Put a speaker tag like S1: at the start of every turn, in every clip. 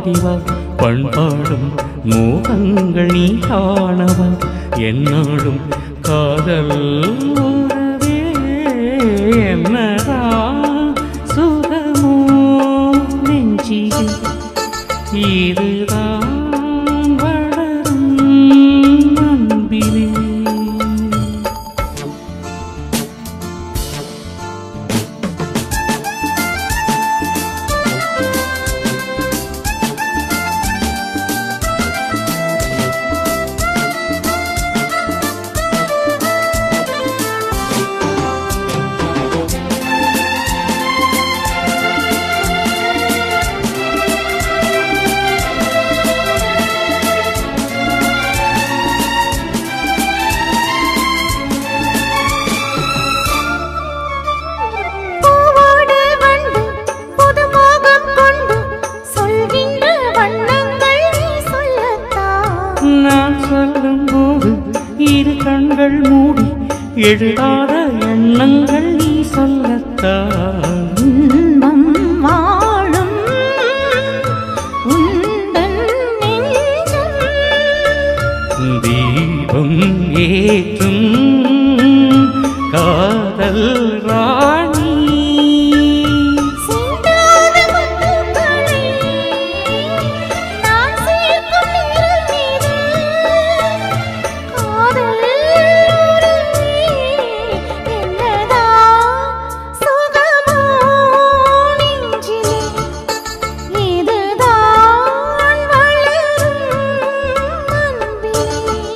S1: பாடிவா பண்பாடும் மோகங்கள் நீ காணவா என்னாலும் காதல் உறவே என்னதான் சுகமோ நெஞ்சிலே இதுதான் வளரும் அன்பிலே
S2: பூவோடு வந்து புதுமோகம் கொண்டு சொல்கின்ற வண்ணங்கள் நீ சொல்லத்தான்
S1: நான் சொல்லும் போது இரு கண்கள் மூடி எழுதாத எண்ணங்கள் நீ சொல்லத்தான்
S2: இன்பம் வாழும் உந்தன் நெஞ்சம்
S1: தீபம் ஏற்றும் காதல் ராணி
S2: சிந்தாத முத்துக்களை நான் சேர்க்கும் நிழல் மீது காதல் உறவே என்னதான் சுகமோ நெஞ்சிலே இதுதான் வளரும் அன்பிலே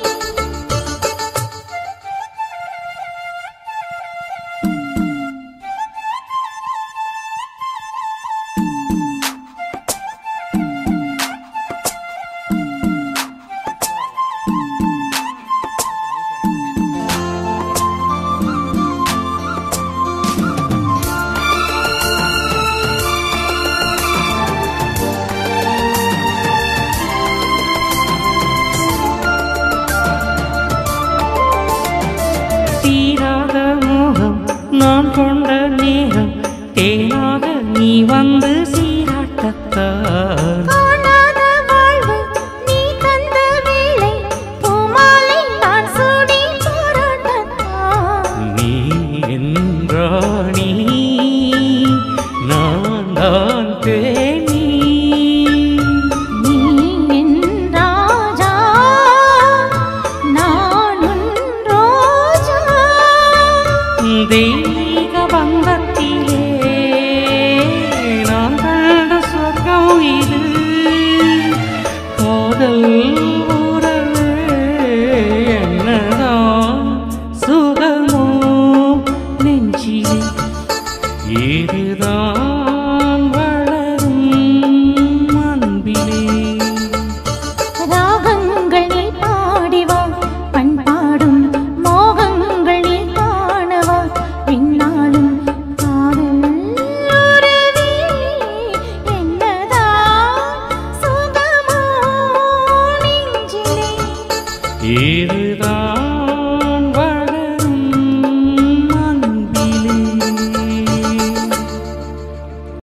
S1: தீராத மோகம் நான் கொண்ட நேரம் தேனாக நீ வந்து சீராட்டத்தான்
S2: காணாத வாழ்வு நீ தந்த வேளை பூமாலை நான் சூடி போராட்டத்தான்
S1: நீ என்றாணி நான் தான் தேனி
S2: நீ என் ராஜா நான் உன் ரோஜா
S1: தெய்வீக பந்தத்திலே நான் கண்ட சொர்க்கம் இது காதல் உறவே என்னதான் சுகமோ நெஞ்சிலே இதுதான் வளரும் அன்பிலே
S2: ராகங்கள் நீ பாடிவா பண்பாடும் மோகங்கள் நீ காணவா பின்னாலும் காதல் உறவே என்னதான் சுகமோ நெஞ்சிலே
S1: இது